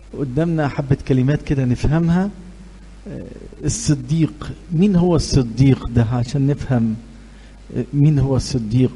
قدامنا حبة كلمات كده نفهمها الصديق مين هو الصديق ده عشان نفهم مين هو الصديق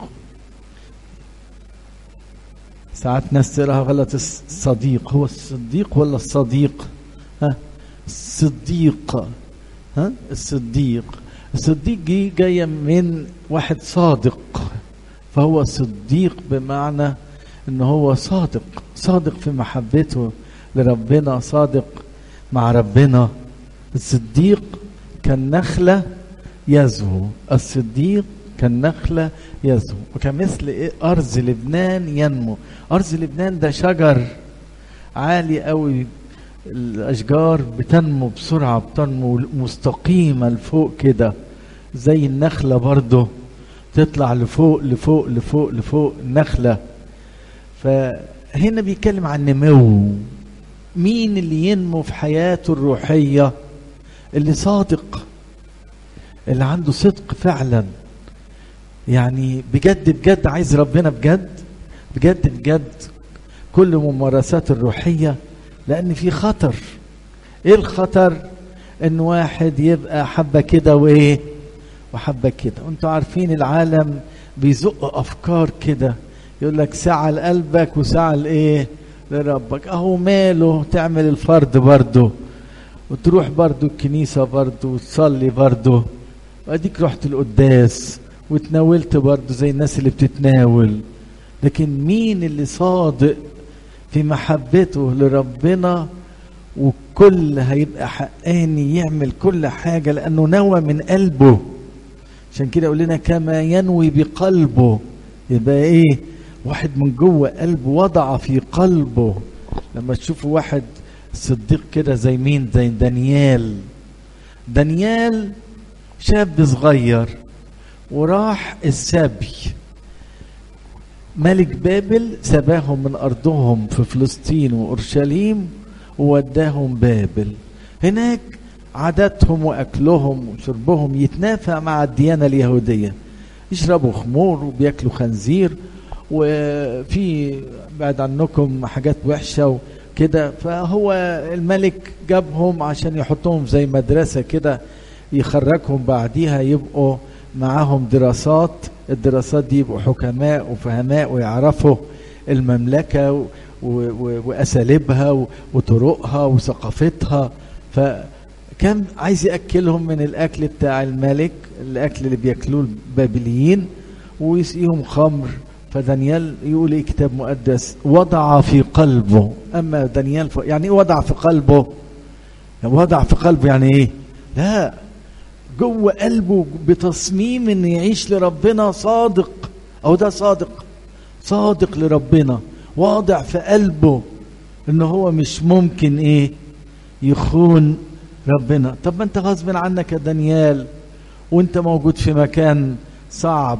ساعات ناس تقراها غلط الصديق هو الصديق ولا الصديق ها الصديق ها الصديق الصديق جي جاية من واحد صادق فهو صديق بمعنى ان هو صادق صادق في محبته لربنا صادق مع ربنا الصديق كالنخلة يزهو الصديق كالنخلة يزهو وكمثل إيه أرز لبنان ينمو أرز لبنان ده شجر عالي قوي الأشجار بتنمو بسرعة بتنمو مستقيمة لفوق كده زي النخلة برضه تطلع لفوق لفوق لفوق لفوق النخلة فهنا بيتكلم عن نمو مين اللي ينمو في حياته الروحية اللي صادق اللي عنده صدق فعلا يعني بجد بجد عايز ربنا بجد بجد بجد كل ممارسات الروحية لأن في خطر إيه الخطر؟ إن واحد يبقى حبة كده وإيه؟ وحبة كده وأنتوا عارفين العالم بيزق أفكار كده يقول لك ساعة لقلبك وساعة لإيه؟ لربك أهو ماله تعمل الفرد برضه وتروح برضه الكنيسة برضه وتصلي برضه وأديك رحت القداس وتناولت برضه زي الناس اللي بتتناول لكن مين اللي صادق في محبته لربنا وكل هيبقى حقاني يعمل كل حاجة لأنه نوى من قلبه عشان كده يقول لنا كما ينوي بقلبه يبقى ايه واحد من جوه قلبه وضع في قلبه لما تشوفوا واحد صديق كده زي مين زي دانيال دانيال شاب صغير وراح السبي ملك بابل سباهم من أرضهم في فلسطين وأورشليم ووداهم بابل هناك عاداتهم وأكلهم وشربهم يتنافى مع الديانة اليهودية يشربوا خمور وبياكلوا خنزير وفي بعد عنكم حاجات وحشة وكده فهو الملك جابهم عشان يحطهم زي مدرسة كده يخرجهم بعديها يبقوا معاهم دراسات الدراسات دي يبقوا حكماء وفهماء ويعرفوا المملكة وأساليبها وطرقها وثقافتها فكان عايز يأكلهم من الأكل بتاع الملك الأكل اللي بياكلوه البابليين ويسقيهم خمر فدانيال يقول ايه كتاب مقدس وضع في قلبه اما دانيال ف... يعني ايه وضع في قلبه وضع في قلبه يعني ايه لا جوه قلبه بتصميم ان يعيش لربنا صادق او ده صادق صادق لربنا واضع في قلبه ان هو مش ممكن ايه يخون ربنا طب ما انت غصب عنك يا دانيال وانت موجود في مكان صعب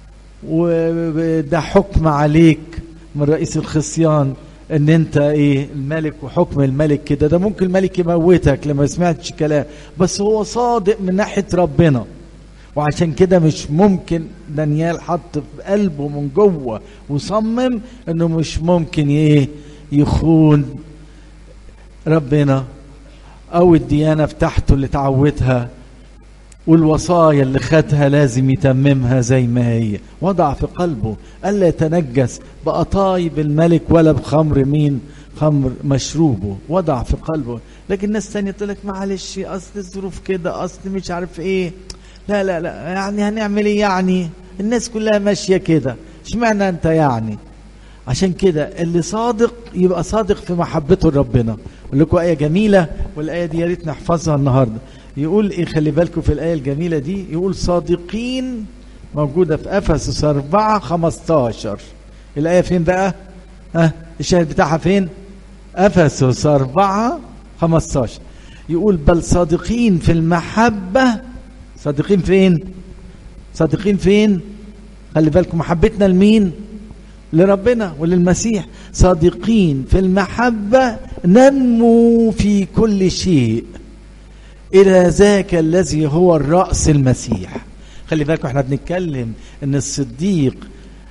وده حكم عليك من رئيس الخصيان ان انت ايه الملك وحكم الملك كده ده ممكن الملك يموتك لما سمعتش كلام بس هو صادق من ناحيه ربنا وعشان كده مش ممكن دانيال حط في قلبه من جوه وصمم انه مش ممكن ايه يخون ربنا او الديانه بتاعته اللي تعودها والوصايا اللي خدها لازم يتممها زي ما هي وضع في قلبه ألا يتنجس بقطايب الملك ولا بخمر مين خمر مشروبه وضع في قلبه لكن ناس تانية تقول لك معلش أصل الظروف كده أصل مش عارف إيه لا لا لا يعني هنعمل إيه يعني الناس كلها ماشية كده اشمعنى أنت يعني عشان كده اللي صادق يبقى صادق في محبته لربنا أقول لكم آية جميلة والآية دي يا ريت نحفظها النهارده يقول ايه خلي بالكم في الآية الجميلة دي يقول صادقين موجودة في أفسس 4 15 الآية فين بقى؟ ها الشاهد بتاعها فين؟ أفسس 4 15 يقول بل صادقين في المحبة صادقين فين؟ صادقين فين؟ خلي بالكم محبتنا لمين؟ لربنا وللمسيح صادقين في المحبة ننمو في كل شيء إلى ذاك الذي هو الرأس المسيح خلي بالكم احنا بنتكلم ان الصديق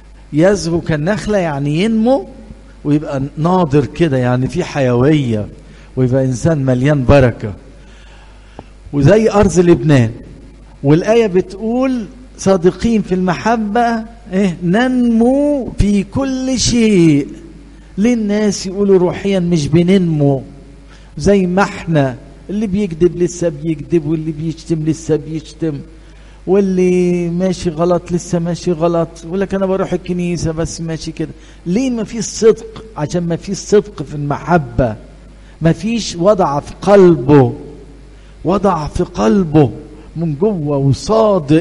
يزهو كالنخلة يعني ينمو ويبقى ناضر كده يعني في حيوية ويبقى انسان مليان بركه وزي ارض لبنان والايه بتقول صادقين في المحبه إيه ننمو في كل شيء ليه الناس يقولوا روحيا مش بننمو زي ما احنا اللي بيكذب لسه بيكذب واللي بيشتم لسه بيشتم واللي ماشي غلط لسه ماشي غلط يقول لك انا بروح الكنيسه بس ماشي كده ليه ما فيش صدق عشان ما فيش صدق في المحبه ما فيش وضع في قلبه وضع في قلبه من جوه وصادق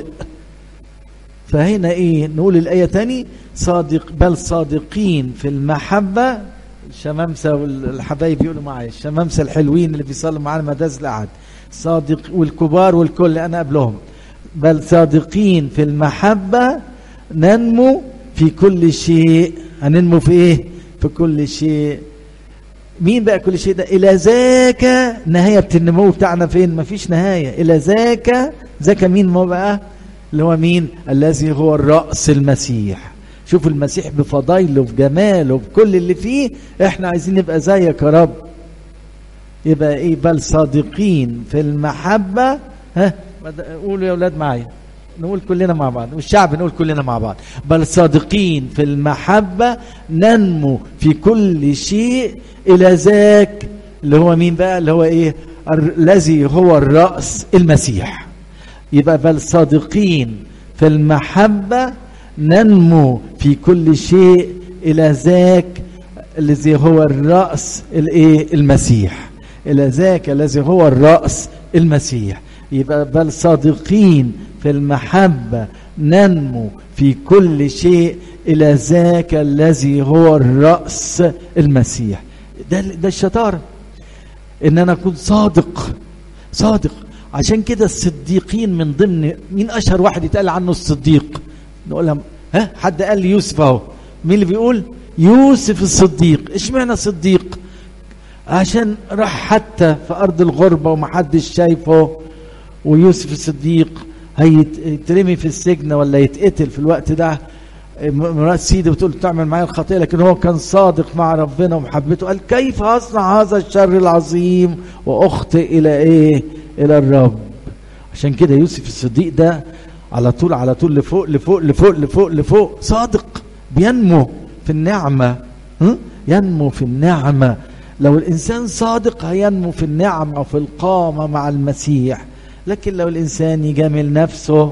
فهنا ايه نقول الايه تاني صادق بل صادقين في المحبه الشمامسه والحبايب يقولوا معايا الشمامسه الحلوين اللي بيصلوا معانا مدارس الاحد صادق والكبار والكل انا قبلهم بل صادقين في المحبه ننمو في كل شيء هننمو في ايه في كل شيء مين بقى كل شيء ده الى ذاك نهايه النمو بتاعنا فين مفيش نهايه الى ذاك ذاك مين ما بقى اللي هو مين الذي هو الراس المسيح شوف المسيح بفضايله بجماله بكل اللي فيه احنا عايزين نبقى زيك يا رب يبقى ايه بل صادقين في المحبه ها قولوا يا اولاد معايا نقول كلنا مع بعض والشعب نقول كلنا مع بعض بل صادقين في المحبة ننمو في كل شيء إلى ذاك اللي هو مين بقى اللي هو إيه الذي هو الرأس المسيح يبقى بل صادقين في المحبة ننمو في كل شيء إلى ذاك الذي هو الرأس الإيه المسيح إلى ذاك الذي هو الرأس المسيح يبقى بل صادقين في المحبة ننمو في كل شيء إلى ذاك الذي هو الرأس المسيح ده, ده الشطارة إن أنا أكون صادق صادق عشان كده الصديقين من ضمن مين أشهر واحد يتقال عنه الصديق نقولها ها حد قال لي يوسف أهو مين اللي بيقول يوسف الصديق اشمعنى صديق عشان راح حتى في أرض الغربة ومحدش شايفه ويوسف الصديق هيترمي في السجن ولا يتقتل في الوقت ده مرات سيدي بتقول تعمل معايا الخطيه لكن هو كان صادق مع ربنا ومحبته قال كيف اصنع هذا الشر العظيم واخطئ الى ايه الى الرب عشان كده يوسف الصديق ده على طول على طول لفوق لفوق لفوق لفوق لفوق صادق بينمو في النعمه ينمو في النعمه لو الانسان صادق هينمو في النعمه وفي القامه مع المسيح لكن لو الانسان يجامل نفسه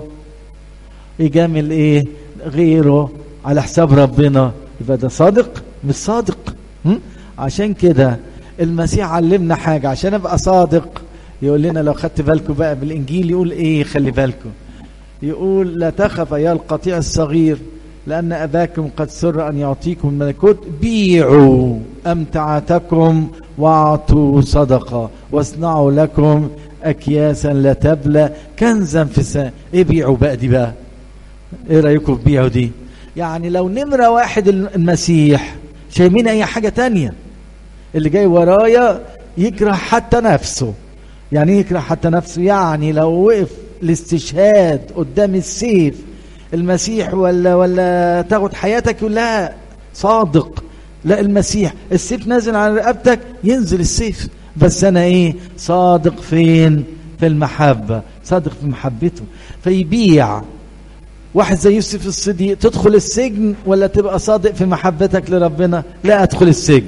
يجامل ايه غيره على حساب ربنا يبقى ده صادق مش صادق م? عشان كده المسيح علمنا حاجه عشان ابقى صادق يقول لنا لو خدت بالكم بقى بالانجيل يقول ايه خلي بالكم يقول لا تخف يا القطيع الصغير لأن أباكم قد سر أن يعطيكم الملكوت بيعوا أمتعتكم واعطوا صدقة واصنعوا لكم أكياسا لا تبلى كنزا في السماء إيه بيعوا بقى دي بقى إيه رأيكم في بيعوا دي يعني لو نمرة واحد المسيح شايفين أي حاجة تانية اللي جاي ورايا يكره حتى نفسه يعني يكره حتى نفسه يعني لو وقف الاستشهاد قدام السيف المسيح ولا ولا تاخد حياتك يقول لا صادق لا المسيح السيف نازل على رقبتك ينزل السيف بس انا ايه صادق فين في المحبة صادق في محبته فيبيع واحد زي يوسف الصديق تدخل السجن ولا تبقى صادق في محبتك لربنا لا ادخل السجن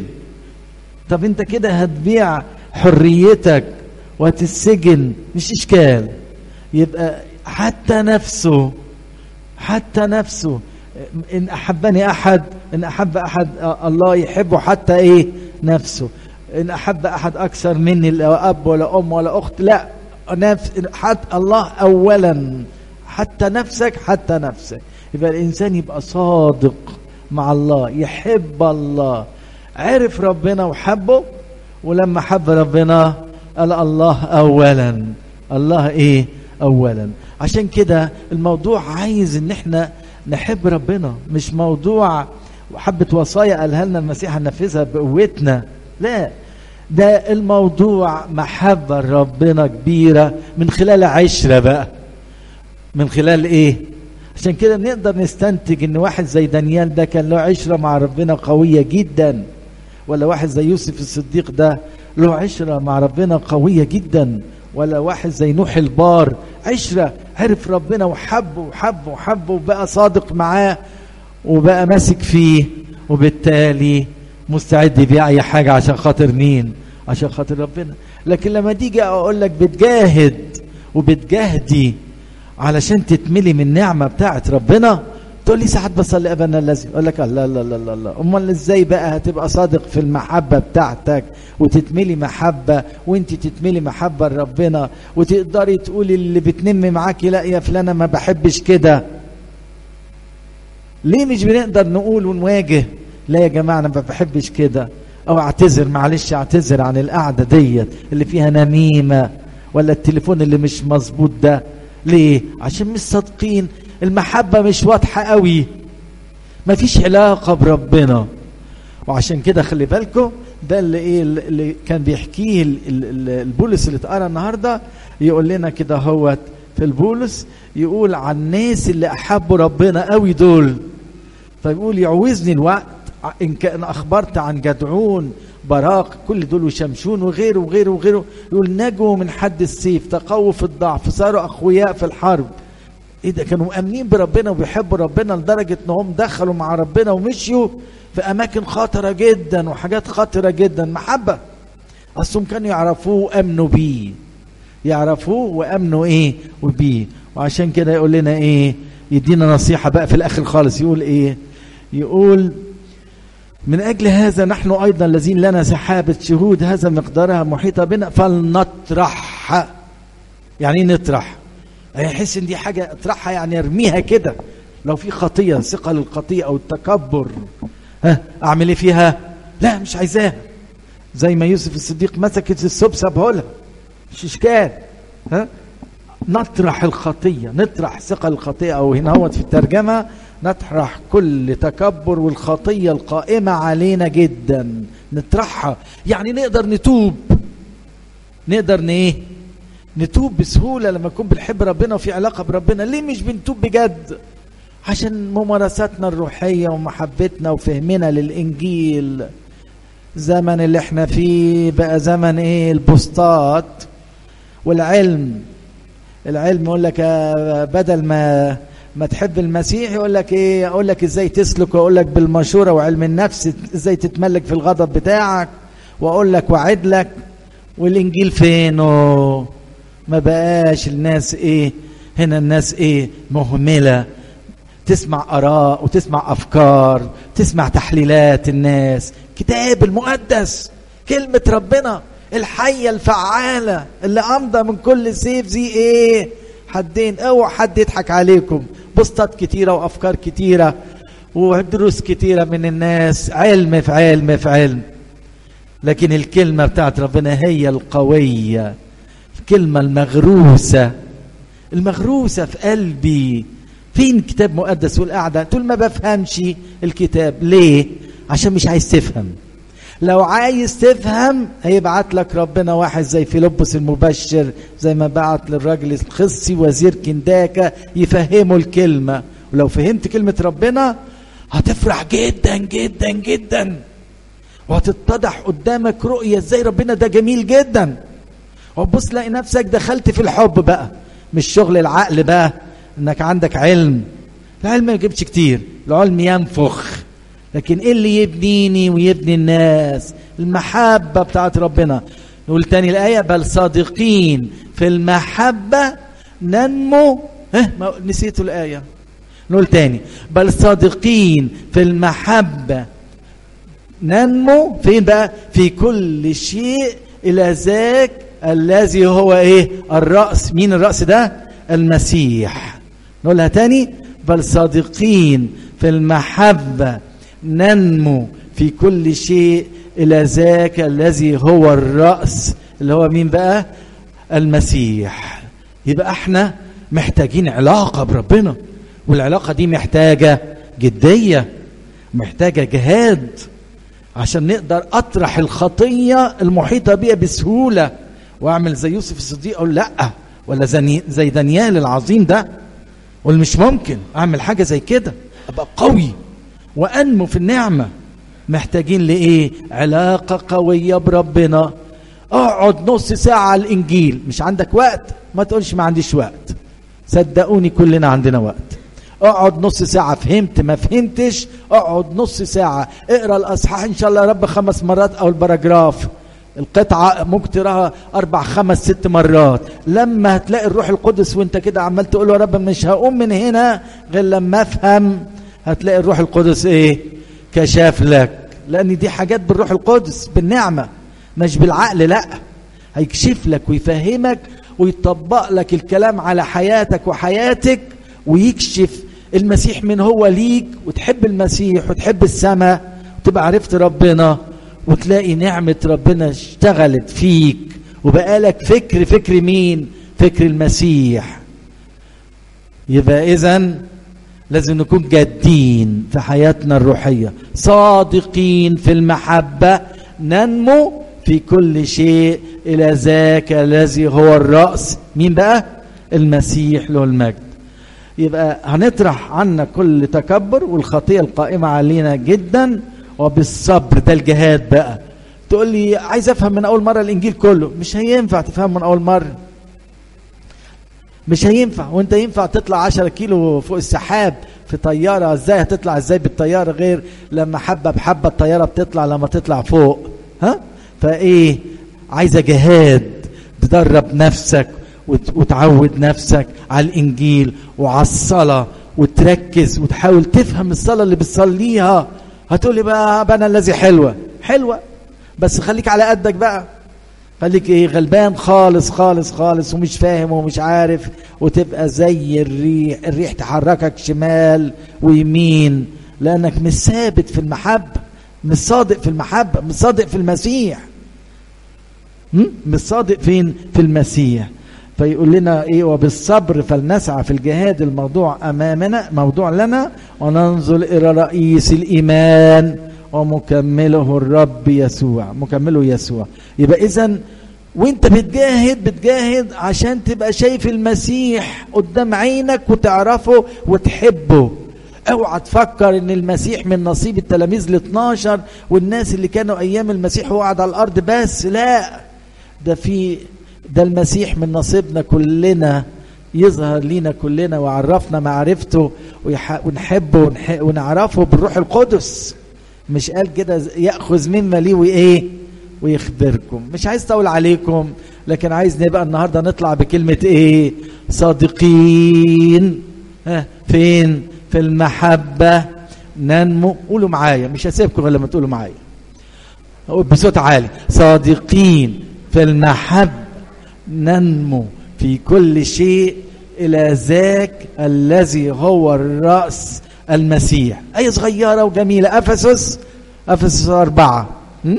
طب انت كده هتبيع حريتك وهتسجن مش اشكال يبقى حتى نفسه حتى نفسه ان احبني احد ان احب احد الله يحبه حتى ايه نفسه ان احب احد اكثر مني لا اب ولا ام ولا اخت لا نفس حتى الله اولا حتى نفسك حتى نفسك يبقى الانسان يبقى صادق مع الله يحب الله عرف ربنا وحبه ولما حب ربنا قال الله اولا الله ايه اولا عشان كده الموضوع عايز ان احنا نحب ربنا مش موضوع حبة وصايا قالها لنا المسيح هننفذها بقوتنا لا ده الموضوع محبة ربنا كبيرة من خلال عشرة بقى من خلال ايه عشان كده نقدر نستنتج ان واحد زي دانيال ده كان له عشرة مع ربنا قوية جدا ولا واحد زي يوسف الصديق ده له عشرة مع ربنا قوية جدا ولا واحد زي نوح البار عشرة عرف ربنا وحبه وحبه وحبه وبقى صادق معاه وبقى ماسك فيه وبالتالي مستعد يبيع اي حاجة عشان خاطر مين عشان خاطر ربنا لكن لما تيجي اقول لك بتجاهد وبتجاهدي علشان تتملي من النعمة بتاعت ربنا تقول لي ساعات بصلي ابنا الذي اقول لك لا لا لا لا لا امال ازاي بقى هتبقى صادق في المحبه بتاعتك وتتملي محبه وانت تتملي محبه لربنا وتقدري تقولي اللي بتنم معاكي لا يا فلانه ما بحبش كده ليه مش بنقدر نقول ونواجه لا يا جماعه انا ما بحبش كده او اعتذر معلش اعتذر عن القعده ديت اللي فيها نميمه ولا التليفون اللي مش مظبوط ده ليه عشان مش صادقين المحبة مش واضحة قوي مفيش علاقة بربنا وعشان كده خلي بالكم ده اللي ايه اللي كان بيحكيه البولس اللي اتقرا النهارده يقول لنا كده هوت في البولس يقول عن الناس اللي احبوا ربنا قوي دول فيقول يعوزني الوقت ان كان اخبرت عن جدعون براق كل دول وشمشون وغيره وغيره وغيره يقول نجوا من حد السيف تقووا في الضعف صاروا اقوياء في الحرب ايه ده كانوا مؤمنين بربنا وبيحبوا ربنا لدرجه انهم دخلوا مع ربنا ومشيوا في اماكن خطره جدا وحاجات خطره جدا محبه اصلهم كانوا يعرفوه وامنوا بيه يعرفوه وامنوا ايه وبيه وعشان كده يقول لنا ايه يدينا نصيحه بقى في الاخر خالص يقول ايه يقول من أجل هذا نحن أيضا الذين لنا سحابة شهود هذا مقدارها محيطة بنا فلنطرح يعني ايه نطرح يعني يحس ان دي حاجة اطرحها يعني ارميها كده لو في خطية ثقة للخطية أو التكبر ها أعمل إيه فيها لا مش عايزاها زي ما يوسف الصديق مسكت السب سابها لها مش إشكال ها نطرح الخطية نطرح ثقة الخطية أو هنا هو في الترجمة نطرح كل تكبر والخطية القائمة علينا جدا نطرحها يعني نقدر نتوب نقدر ايه نتوب بسهولة لما نكون بنحب ربنا وفي علاقة بربنا ليه مش بنتوب بجد عشان ممارساتنا الروحية ومحبتنا وفهمنا للإنجيل زمن اللي احنا فيه بقى زمن ايه البوستات والعلم العلم يقول لك بدل ما ما تحب المسيح يقول لك ايه اقول لك ازاي تسلك واقول لك بالمشوره وعلم النفس ازاي تتملك في الغضب بتاعك واقول لك واعد لك والانجيل فينه ما بقاش الناس ايه هنا الناس ايه مهمله تسمع اراء وتسمع افكار تسمع تحليلات الناس كتاب المقدس كلمه ربنا الحيه الفعاله اللي امضى من كل سيف زي ايه حدين اوعى حد يضحك عليكم بوستات كتيره وافكار كتيره ودروس كتيره من الناس علم في علم في علم لكن الكلمه بتاعت ربنا هي القويه الكلمه المغروسه المغروسه في قلبي فين كتاب مقدس والقعده تقول ما بفهمش الكتاب ليه عشان مش عايز تفهم لو عايز تفهم هيبعت لك ربنا واحد زي فيلبس المبشر زي ما بعت للراجل الخصي وزير كنداكا يفهمه الكلمة ولو فهمت كلمة ربنا هتفرح جدا جدا جدا وهتتضح قدامك رؤية ازاي ربنا ده جميل جدا وتبص تلاقي نفسك دخلت في الحب بقى مش شغل العقل بقى انك عندك علم العلم ما يجيبش كتير العلم ينفخ لكن ايه اللي يبنيني ويبني الناس المحبة بتاعت ربنا نقول تاني الآية بل صادقين في المحبة ننمو اه ما نسيتوا الآية نقول تاني بل صادقين في المحبة ننمو فين بقى في كل شيء إلى ذاك الذي هو ايه الرأس مين الرأس ده المسيح نقولها تاني بل صادقين في المحبة ننمو في كل شيء إلى ذاك الذي هو الرأس اللي هو مين بقى المسيح يبقى احنا محتاجين علاقة بربنا والعلاقة دي محتاجة جدية محتاجة جهاد عشان نقدر أطرح الخطية المحيطة بيها بسهولة وأعمل زي يوسف الصديق أقول لأ ولا زي دانيال العظيم ده قول مش ممكن أعمل حاجة زي كده أبقى قوي وأنمو في النعمة محتاجين لايه علاقه قويه بربنا اقعد نص ساعه على الانجيل مش عندك وقت ما تقولش ما عنديش وقت صدقوني كلنا عندنا وقت اقعد نص ساعة فهمت ما فهمتش اقعد نص ساعة اقرا الاصحاح ان شاء الله يا رب خمس مرات او البراجراف القطعة ممكن تقراها أربع خمس ست مرات لما هتلاقي الروح القدس وانت كده عمال تقول يا رب مش هقوم من هنا غير لما أفهم هتلاقي الروح القدس إيه كشاف لك لأن دي حاجات بالروح القدس بالنعمة مش بالعقل لا هيكشف لك ويفهمك ويطبق لك الكلام على حياتك وحياتك ويكشف المسيح من هو ليك وتحب المسيح وتحب السماء وتبقى عرفت ربنا وتلاقي نعمة ربنا اشتغلت فيك وبقالك فكر فكر مين فكر المسيح يبقى إذن لازم نكون جادين في حياتنا الروحية صادقين في المحبة ننمو في كل شيء إلى ذاك الذي هو الرأس مين بقى المسيح له المجد يبقى هنطرح عنا كل تكبر والخطية القائمة علينا جدا وبالصبر ده الجهاد بقى تقول لي عايز افهم من اول مره الانجيل كله مش هينفع تفهم من اول مره مش هينفع وانت ينفع تطلع 10 كيلو فوق السحاب في طياره ازاي هتطلع ازاي بالطياره غير لما حبه بحبه الطياره بتطلع لما تطلع فوق ها فايه عايزه جهاد تدرب نفسك وتعود نفسك على الانجيل وعلى الصلاه وتركز وتحاول تفهم الصلاه اللي بتصليها هتقولي بقى انا الذي حلوه حلوه بس خليك على قدك بقى خليك ايه غلبان خالص خالص خالص ومش فاهم ومش عارف وتبقى زي الريح الريح تحركك شمال ويمين لانك مش ثابت في المحبه مش صادق في المحبه مش صادق في المسيح مش صادق فين في المسيح فيقول لنا ايه وبالصبر فلنسعى في الجهاد الموضوع امامنا موضوع لنا وننظر الى رئيس الايمان ومكمله الرب يسوع مكمله يسوع يبقى اذا وانت بتجاهد بتجاهد عشان تبقى شايف المسيح قدام عينك وتعرفه وتحبه اوعى تفكر ان المسيح من نصيب التلاميذ ال 12 والناس اللي كانوا ايام المسيح هو قاعد على الارض بس لا ده في ده المسيح من نصيبنا كلنا يظهر لينا كلنا وعرفنا معرفته ونحبه ونعرفه بالروح القدس مش قال كده ياخذ مما ليه وايه ويخبركم مش عايز اطول عليكم لكن عايز نبقى النهارده نطلع بكلمه ايه صادقين ها فين في المحبه ننمو قولوا معايا مش هسيبكم غير لما تقولوا معايا بصوت عالي صادقين في المحبه ننمو في كل شيء إلى ذاك الذي هو الرأس المسيح أي صغيرة وجميلة أفسس أفسس أربعة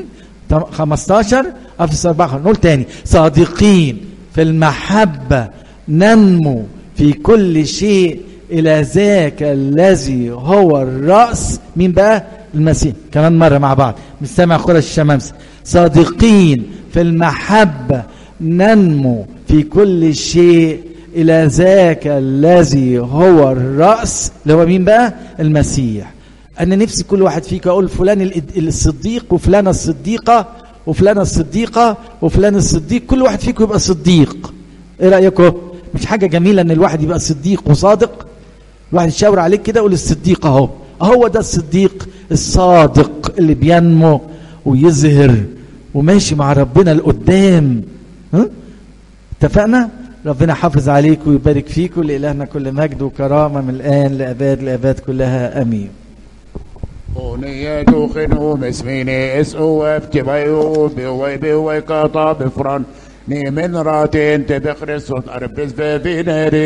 15 أفسس أربعة نقول تاني صادقين في المحبة ننمو في كل شيء إلى ذاك الذي هو الرأس مين بقى المسيح كمان مرة مع بعض مش سامع خرج الشمامسة صادقين في المحبة ننمو في كل شيء إلى ذاك الذي هو الرأس اللي هو مين بقى المسيح أنا نفسي كل واحد فيك أقول فلان الصديق وفلانة الصديقة وفلانة الصديقة وفلان الصديق كل واحد فيكم يبقى صديق إيه رأيكم مش حاجة جميلة أن الواحد يبقى صديق وصادق الواحد يشاور عليك كده يقول الصديق أهو هو ده الصديق الصادق اللي بينمو ويظهر وماشي مع ربنا لقدام ها اتفقنا ربنا حافظ عليكم ويبارك فيكم لإلهنا كل مجد وكرامة من الآن لأباد الأباد كلها أمين Oniyatu khinu mismini isu eftibayu biway biway kata bifran ni min ratin tebekrisun arbis bevineri